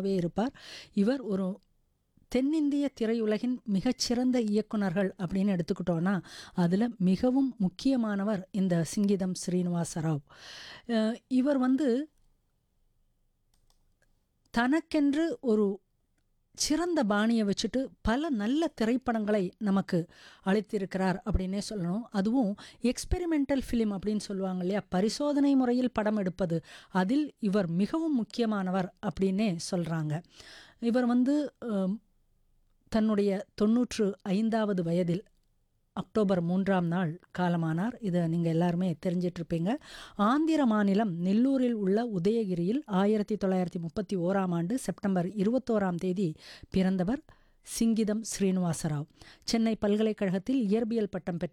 நடிகராகவே இருப்பார் இவர் ஒரு தென்னிந்திய திரையுலகின் மிகச்சிறந்த இயக்குனர்கள் அப்படின்னு எடுத்துக்கிட்டோன்னா அதில் மிகவும் முக்கியமானவர் இந்த சிங்கிதம் ஸ்ரீனிவாச ராவ் அஹ் இவர் வந்து தனக்கென்று ஒரு சிறந்த பாணியை வச்சுட்டு பல நல்ல திரைப்படங்களை நமக்கு அளித்திருக்கிறார் அப்படின்னே சொல்லணும் அதுவும் எக்ஸ்பெரிமெண்டல் ஃபிலிம் அப்படின்னு சொல்லுவாங்க இல்லையா பரிசோதனை முறையில் படம் எடுப்பது அதில் இவர் மிகவும் முக்கியமானவர் அப்படின்னே சொல்கிறாங்க இவர் வந்து அஹ், தன்னுடைய தொன்னூற்று ஐந்தாவது வயதில் அக்டோபர் மூன்றாம் நாள் காலமானார் இதை நீங்கள் எல்லாருமே தெரிஞ்சிட்ருப்பீங்க ஆந்திர மாநிலம் நெல்லூரில் உள்ள உதயகிரியில் ஆயிரத்தி தொள்ளாயிரத்தி முப்பத்தி ஓராம் ஆண்டு செப்டம்பர் இருபத்தோராம் தேதி பிறந்தவர் சிங்கிதம் ஸ்ரீனிவாசராவ் சென்னை பல்கலைக்கழகத்தில் இயற்பியல் பட்டம் பெற்ற